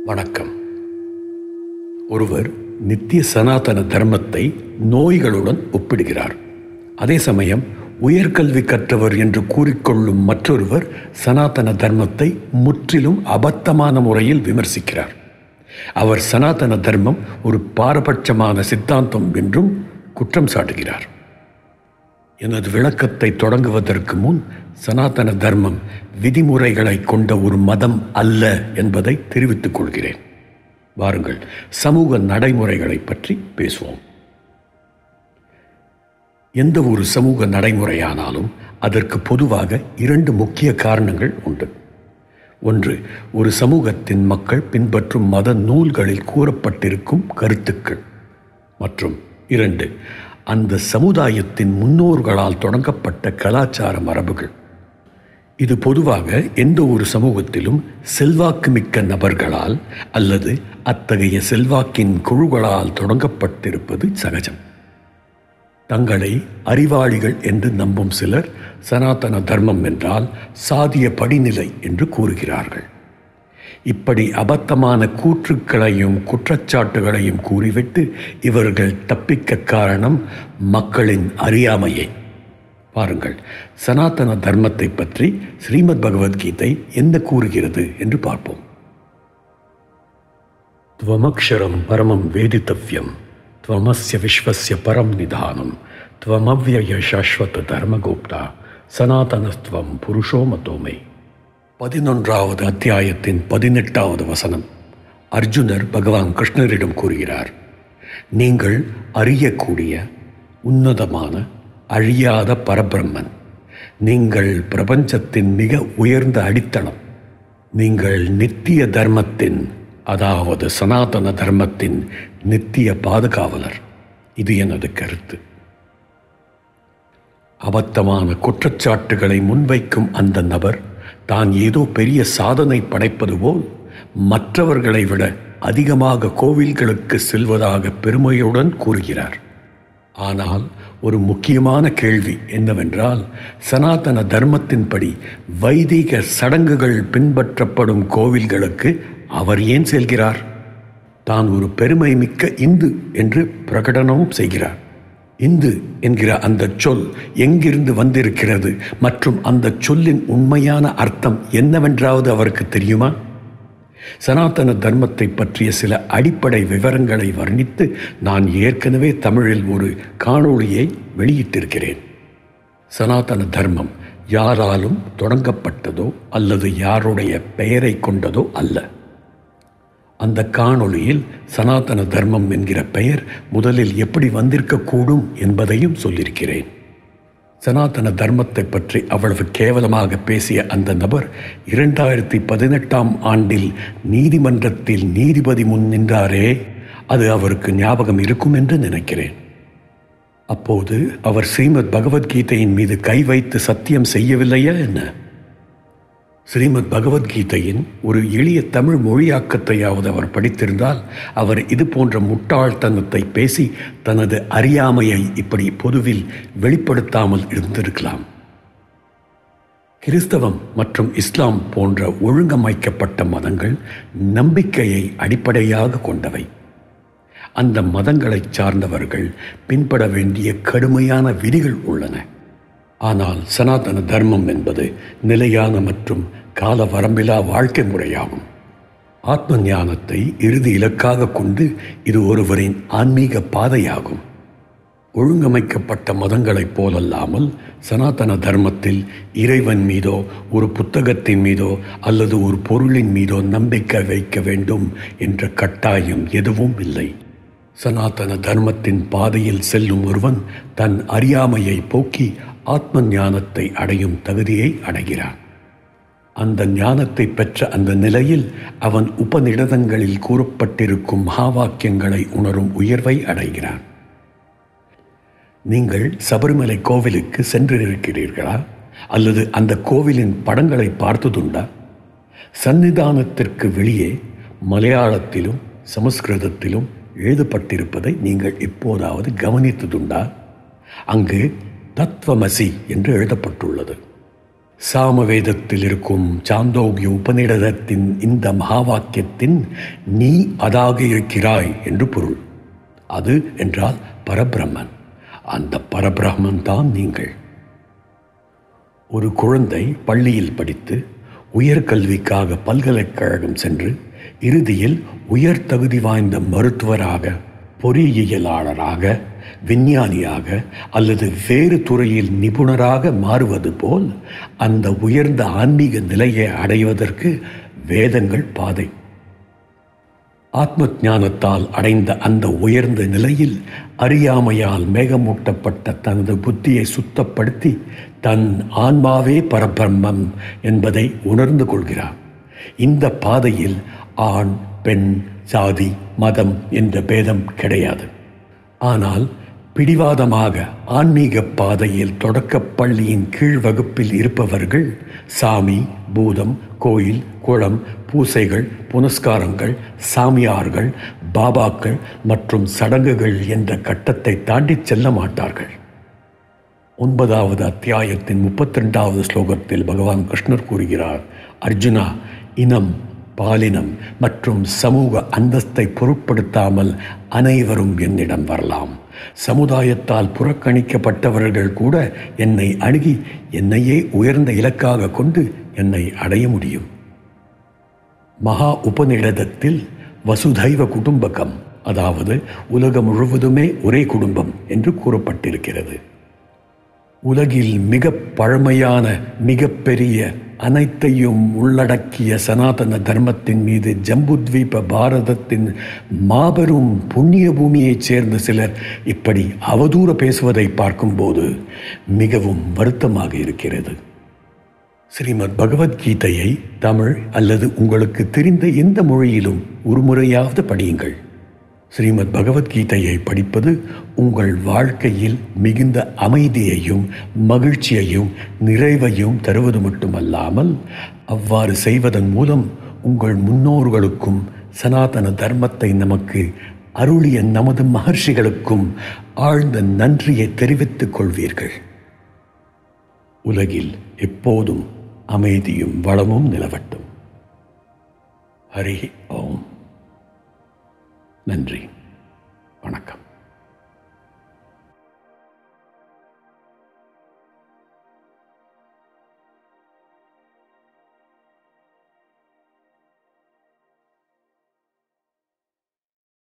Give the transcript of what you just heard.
வணக்கம் ஒருவர் நித்திய சனாதன தர்மத்தை நோய்களுடன் ஒப்பிடுகிறார் அதே சமயம் உயர்கல்வி கற்றவர் என்று கூறிக்கொள்ளும் மற்றொருவர் சனாதன தர்மத்தை முற்றிலும் அபத்தமான முறையில் விமர்சிக்கிறார் அவர் சனாதன தர்மம் ஒரு பாரபட்சமான சித்தாந்தம் என்றும் குற்றம் சாட்டுகிறார் எனது விளக்கத்தை தொடங்குவதற்கு முன் சனாதன தர்மம் விதிமுறைகளை கொண்ட ஒரு மதம் அல்ல என்பதை தெரிவித்துக் கொள்கிறேன் வாருங்கள் சமூக நடைமுறைகளை பற்றி பேசுவோம் எந்த ஒரு சமூக நடைமுறையானாலும் அதற்கு பொதுவாக இரண்டு முக்கிய காரணங்கள் உண்டு ஒன்று ஒரு சமூகத்தின் மக்கள் பின்பற்றும் மத நூல்களில் கூறப்பட்டிருக்கும் கருத்துக்கள் மற்றும் இரண்டு அந்த சமுதாயத்தின் முன்னோர்களால் தொடங்கப்பட்ட கலாச்சார மரபுகள் இது பொதுவாக எந்த ஒரு சமூகத்திலும் செல்வாக்கு மிக்க நபர்களால் அல்லது அத்தகைய செல்வாக்கின் குழுக்களால் தொடங்கப்பட்டிருப்பது சகஜம் தங்களை அறிவாளிகள் என்று நம்பும் சிலர் சனாதன தர்மம் என்றால் சாதிய படிநிலை என்று கூறுகிறார்கள் இப்படி அபத்தமான கூற்றுக்களையும் குற்றச்சாட்டுகளையும் கூறிவிட்டு இவர்கள் தப்பிக்க காரணம் மக்களின் அறியாமையே பாருங்கள் சனாதன தர்மத்தை பற்றி ஸ்ரீமத் பகவத்கீதை என்ன கூறுகிறது என்று பார்ப்போம் துவமக்ஷரம் பரமம் வேதித்தவ்யம் துவமஸ்ய விஸ்வஸ்ய பரம் நிதானம் துவமவ்யய சாஸ்வத தர்மகோப்தா சனாதனஸ்துவம் புருஷோ மத்தோமை பதினொன்றாவது அத்தியாயத்தின் பதினெட்டாவது வசனம் அர்ஜுனர் பகவான் கிருஷ்ணரிடம் கூறுகிறார் நீங்கள் அறியக்கூடிய உன்னதமான அழியாத பரபிரம்மன் நீங்கள் பிரபஞ்சத்தின் மிக உயர்ந்த அடித்தளம் நீங்கள் நித்திய தர்மத்தின் அதாவது சனாதன தர்மத்தின் நித்திய பாதுகாவலர் இது எனது கருத்து அபத்தமான குற்றச்சாட்டுகளை முன்வைக்கும் அந்த நபர் தான் ஏதோ பெரிய சாதனை படைப்பது போல் மற்றவர்களை விட அதிகமாக கோவில்களுக்கு செல்வதாக பெருமையுடன் கூறுகிறார் ஆனால் ஒரு முக்கியமான கேள்வி என்னவென்றால் சனாதன தர்மத்தின்படி வைதிக சடங்குகள் பின்பற்றப்படும் கோவில்களுக்கு அவர் ஏன் செல்கிறார் தான் ஒரு பெருமை மிக்க இந்து என்று பிரகடனமும் செய்கிறார் இந்து என்கிற அந்த சொல் எங்கிருந்து வந்திருக்கிறது மற்றும் அந்த சொல்லின் உண்மையான அர்த்தம் என்னவென்றாவது அவருக்கு தெரியுமா சனாதன தர்மத்தை பற்றிய சில அடிப்படை விவரங்களை வர்ணித்து நான் ஏற்கனவே தமிழில் ஒரு காணொளியை வெளியிட்டிருக்கிறேன் சனாதன தர்மம் யாராலும் தொடங்கப்பட்டதோ அல்லது யாருடைய பெயரை கொண்டதோ அல்ல அந்த காணொளியில் சனாதன தர்மம் என்கிற பெயர் முதலில் எப்படி வந்திருக்கக்கூடும் என்பதையும் சொல்லியிருக்கிறேன் சனாதன தர்மத்தை பற்றி அவ்வளவு கேவலமாக பேசிய அந்த நபர் இரண்டாயிரத்தி பதினெட்டாம் ஆண்டில் நீதிமன்றத்தில் நீதிபதி முன் நின்றாரே அது அவருக்கு ஞாபகம் இருக்கும் என்று நினைக்கிறேன் அப்போது அவர் ஸ்ரீமத் பகவத்கீதையின் மீது கை வைத்து சத்தியம் செய்யவில்லையா என்ன ஸ்ரீமத் பகவத்கீதையின் ஒரு எளிய தமிழ் மொழியாக்கத்தையாவது அவர் படித்திருந்தால் அவர் இது போன்ற முட்டாள்தனத்தை பேசி தனது அறியாமையை இப்படி பொதுவில் வெளிப்படுத்தாமல் இருந்திருக்கலாம் கிறிஸ்தவம் மற்றும் இஸ்லாம் போன்ற ஒழுங்கமைக்கப்பட்ட மதங்கள் நம்பிக்கையை அடிப்படையாக கொண்டவை அந்த மதங்களைச் சார்ந்தவர்கள் பின்பட வேண்டிய கடுமையான விதிகள் உள்ளன ஆனால் சனாதன தர்மம் என்பது நிலையான மற்றும் கால வரம்பிலா வாழ்க்கை முறையாகும் ஆத்ம ஞானத்தை இறுதி இலக்காக கொண்டு இது ஒருவரின் ஆன்மீக பாதையாகும் ஒழுங்கமைக்கப்பட்ட மதங்களைப் போலல்லாமல் சனாதன தர்மத்தில் இறைவன் மீதோ ஒரு புத்தகத்தின் மீதோ அல்லது ஒரு பொருளின் மீதோ நம்பிக்கை வைக்க வேண்டும் என்ற கட்டாயம் எதுவும் இல்லை சனாதன தர்மத்தின் பாதையில் செல்லும் ஒருவன் தன் அறியாமையை போக்கி ஆத்ம ஞானத்தை அடையும் தகுதியை அடைகிறான் அந்த ஞானத்தை பெற்ற அந்த நிலையில் அவன் உபநிடதங்களில் கூறப்பட்டிருக்கும் மகாவாக்கியங்களை உணரும் உயர்வை அடைகிறான் நீங்கள் சபரிமலை கோவிலுக்கு சென்றிருக்கிறீர்களா அல்லது அந்த கோவிலின் படங்களை பார்த்ததுண்டா சன்னிதானத்திற்கு வெளியே மலையாளத்திலும் சமஸ்கிருதத்திலும் எழுதப்பட்டிருப்பதை நீங்கள் எப்போதாவது கவனித்ததுண்டா அங்கு தத்வமசி என்று எழுதப்பட்டுள்ளது சாமவேதத்தில் இருக்கும் சாந்தோக்கிய உபநிடதத்தின் இந்த மகாவாக்கியத்தின் நீ அதாக இருக்கிறாய் என்று பொருள் அது என்றால் பரபிரம்மன் அந்த பரபிரம்மன் தான் நீங்கள் ஒரு குழந்தை பள்ளியில் படித்து உயர்கல்விக்காக பல்கலைக்கழகம் சென்று இறுதியில் உயர் தகுதி வாய்ந்த மருத்துவராக பொறியியலாளராக விஞ்ஞானியாக அல்லது வேறு துறையில் நிபுணராக மாறுவது போல் அந்த உயர்ந்த ஆன்மீக நிலையை அடைவதற்கு வேதங்கள் பாதை ஆத்ம ஞானத்தால் அடைந்த அந்த உயர்ந்த நிலையில் அறியாமையால் மேகமூட்டப்பட்ட தனது புத்தியை சுத்தப்படுத்தி தன் ஆன்மாவே பரபிரம்மம் என்பதை உணர்ந்து கொள்கிறார் இந்த பாதையில் ஆண் பெண் சாதி மதம் என்ற பேதம் கிடையாது ஆனால் பிடிவாதமாக ஆன்மீக பாதையில் தொடக்கப் பள்ளியின் கீழ் வகுப்பில் இருப்பவர்கள் சாமி பூதம் கோயில் குளம் பூசைகள் புனஸ்காரங்கள் சாமியார்கள் பாபாக்கள் மற்றும் சடங்குகள் என்ற கட்டத்தை தாண்டி செல்ல மாட்டார்கள் ஒன்பதாவது அத்தியாயத்தின் முப்பத்தி ரெண்டாவது ஸ்லோகத்தில் பகவான் கிருஷ்ணர் கூறுகிறார் அர்ஜுனா இனம் பாலினம் மற்றும் சமூக அந்தஸ்தை பொருட்படுத்தாமல் அனைவரும் என்னிடம் வரலாம் சமுதாயத்தால் புறக்கணிக்கப்பட்டவர்கள் கூட என்னை அணுகி என்னையே உயர்ந்த இலக்காக கொண்டு என்னை அடைய முடியும் மகா உபநிடதத்தில் வசுதைவ குடும்பகம் அதாவது உலகம் முழுவதுமே ஒரே குடும்பம் என்று கூறப்பட்டிருக்கிறது உலகில் மிக பழமையான மிகப்பெரிய அனைத்தையும் உள்ளடக்கிய சனாதன தர்மத்தின் மீது ஜம்புத்வீப பாரதத்தின் மாபெரும் புண்ணிய பூமியைச் சேர்ந்த சிலர் இப்படி அவதூற பேசுவதை பார்க்கும்போது மிகவும் வருத்தமாக இருக்கிறது ஸ்ரீமத் பகவத்கீதையை தமிழ் அல்லது உங்களுக்கு தெரிந்த எந்த மொழியிலும் ஒரு முறையாவது படியுங்கள் ஸ்ரீமத் பகவத்கீதையை படிப்பது உங்கள் வாழ்க்கையில் மிகுந்த அமைதியையும் மகிழ்ச்சியையும் நிறைவையும் தருவது மட்டுமல்லாமல் அவ்வாறு செய்வதன் மூலம் உங்கள் முன்னோர்களுக்கும் சனாதன தர்மத்தை நமக்கு அருளிய நமது மகர்ஷிகளுக்கும் ஆழ்ந்த நன்றியை தெரிவித்துக் கொள்வீர்கள் உலகில் எப்போதும் அமைதியும் வளமும் நிலவட்டும் ஹரி ஓம் நன்றி வணக்கம்